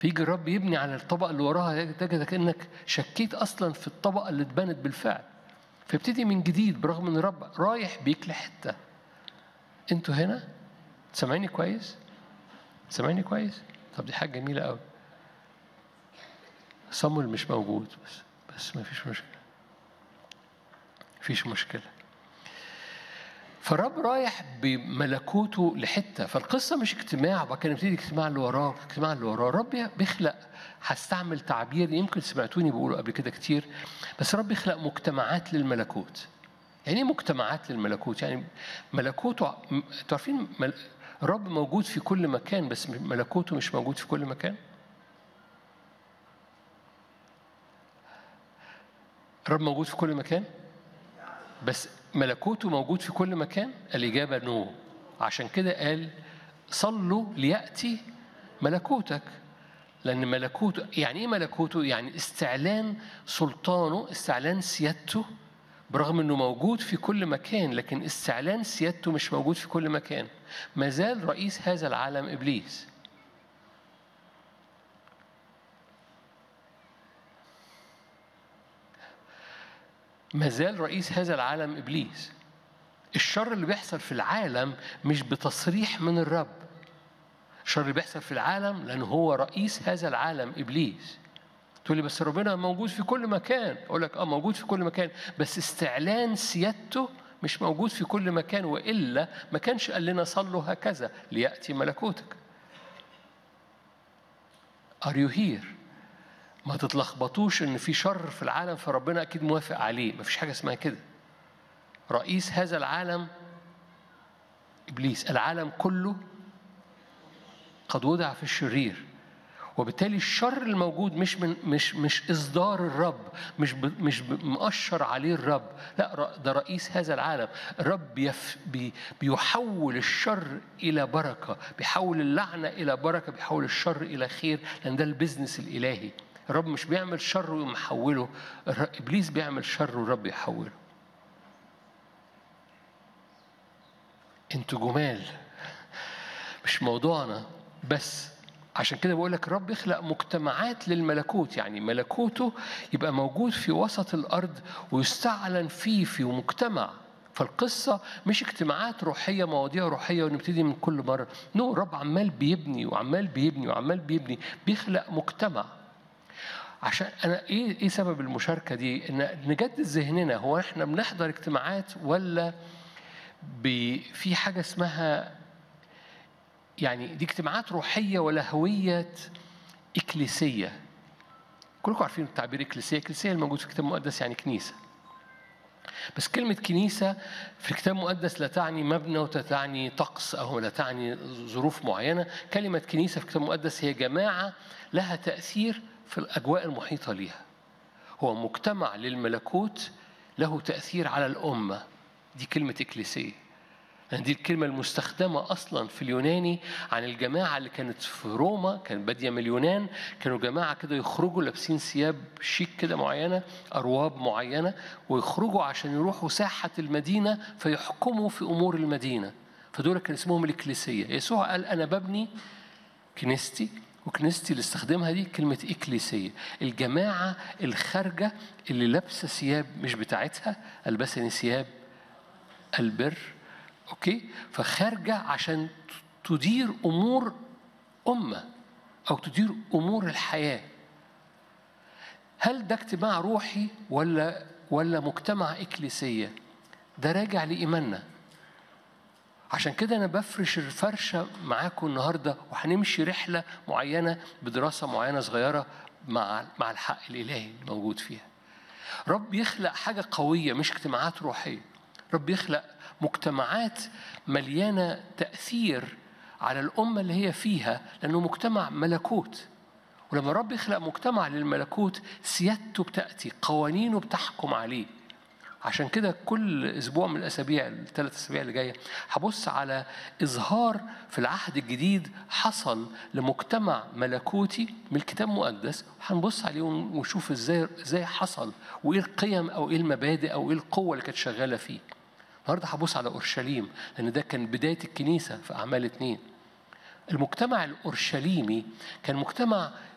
فيجي الرب يبني على الطبقة اللي وراها تجد كأنك شكيت أصلا في الطبقة اللي اتبنت بالفعل فابتدي من جديد برغم ان الرب رايح بيك لحتة انتوا هنا سامعيني كويس سامعيني كويس طب دي حاجة جميلة قوي صمول مش موجود بس بس ما فيش مشكلة مفيش مشكلة فالرب رايح بملكوته لحتة فالقصة مش اجتماع وبعد كده نبتدي الاجتماع اللي وراه الاجتماع اللي وراه الرب بيخلق هستعمل تعبير يمكن سمعتوني بقوله قبل كده كتير بس الرب يخلق مجتمعات للملكوت يعني ايه مجتمعات للملكوت يعني ملكوته انتوا عارفين مل... الرب موجود في كل مكان بس ملكوته مش موجود في كل مكان الرب موجود في كل مكان بس ملكوته موجود في كل مكان الإجابة نو عشان كده قال صلوا ليأتي ملكوتك لأن ملكوته يعني إيه ملكوته؟ يعني استعلان سلطانه استعلان سيادته برغم انه موجود في كل مكان لكن استعلان سيادته مش موجود في كل مكان ما زال رئيس هذا العالم ابليس ما زال رئيس هذا العالم ابليس الشر اللي بيحصل في العالم مش بتصريح من الرب الشر اللي بيحصل في العالم لأنه هو رئيس هذا العالم إبليس تقول لي بس ربنا موجود في كل مكان أقول لك آه موجود في كل مكان بس استعلان سيادته مش موجود في كل مكان وإلا ما كانش قال لنا صلوا هكذا ليأتي ملكوتك Are you here؟ ما تتلخبطوش ان في شر في العالم فربنا اكيد موافق عليه ما فيش حاجه اسمها كده رئيس هذا العالم ابليس العالم كله قد وضع في الشرير وبالتالي الشر الموجود مش من مش مش اصدار الرب مش ب مش مؤشر عليه الرب لا ده رئيس هذا العالم الرب بيف بي بيحول الشر الى بركه بيحول اللعنه الى بركه بيحول الشر الى خير لان ده البزنس الالهي الرب مش بيعمل شر ويقوم محوله ابليس بيعمل شر والرب يحوله انتوا جمال مش موضوعنا بس عشان كده بقول لك الرب يخلق مجتمعات للملكوت يعني ملكوته يبقى موجود في وسط الارض ويستعلن فيه في مجتمع فالقصة مش اجتماعات روحية مواضيع روحية ونبتدي من كل مرة نو الرب عمال بيبني وعمال بيبني وعمال بيبني بيخلق مجتمع عشان انا ايه ايه سبب المشاركه دي؟ ان نجدد ذهننا هو احنا بنحضر اجتماعات ولا في حاجه اسمها يعني دي اجتماعات روحيه ولا هويه اكليسيه؟ كلكم عارفين التعبير اكليسيه، اكليسيه الموجود في الكتاب المقدس يعني كنيسه. بس كلمة كنيسة في الكتاب المقدس لا تعني مبنى ولا تعني طقس أو لا تعني ظروف معينة، كلمة كنيسة في الكتاب المقدس هي جماعة لها تأثير في الأجواء المحيطة ليها هو مجتمع للملكوت له تأثير على الأمة دي كلمة إكليسية يعني دي الكلمة المستخدمة أصلا في اليوناني عن الجماعة اللي كانت في روما كانت بادية من اليونان كانوا جماعة كده يخرجوا لابسين ثياب شيك كده معينة أرواب معينة ويخرجوا عشان يروحوا ساحة المدينة فيحكموا في أمور المدينة فدول كان اسمهم الإكليسية يسوع قال أنا ببني كنيستي وكنيستي اللي استخدمها دي كلمة إكليسية الجماعة الخارجة اللي لابسة ثياب مش بتاعتها ألبسني ثياب البر أوكي فخارجة عشان تدير أمور أمة أو تدير أمور الحياة هل ده اجتماع روحي ولا ولا مجتمع إكليسية ده راجع لإيماننا عشان كده أنا بفرش الفرشة معاكم النهاردة وهنمشي رحلة معينة بدراسة معينة صغيرة مع مع الحق الإلهي الموجود فيها. رب يخلق حاجة قوية مش اجتماعات روحية. رب يخلق مجتمعات مليانة تأثير على الأمة اللي هي فيها لأنه مجتمع ملكوت. ولما رب يخلق مجتمع للملكوت سيادته بتأتي قوانينه بتحكم عليه. عشان كده كل اسبوع من الاسابيع الثلاث اسابيع اللي جايه هبص على اظهار في العهد الجديد حصل لمجتمع ملكوتي من الكتاب المقدس هنبص عليه ونشوف ازاي ازاي حصل وايه القيم او ايه المبادئ او ايه القوه اللي كانت شغاله فيه. النهارده هبص على اورشليم لان ده كان بدايه الكنيسه في اعمال اثنين. المجتمع الاورشليمي كان مجتمع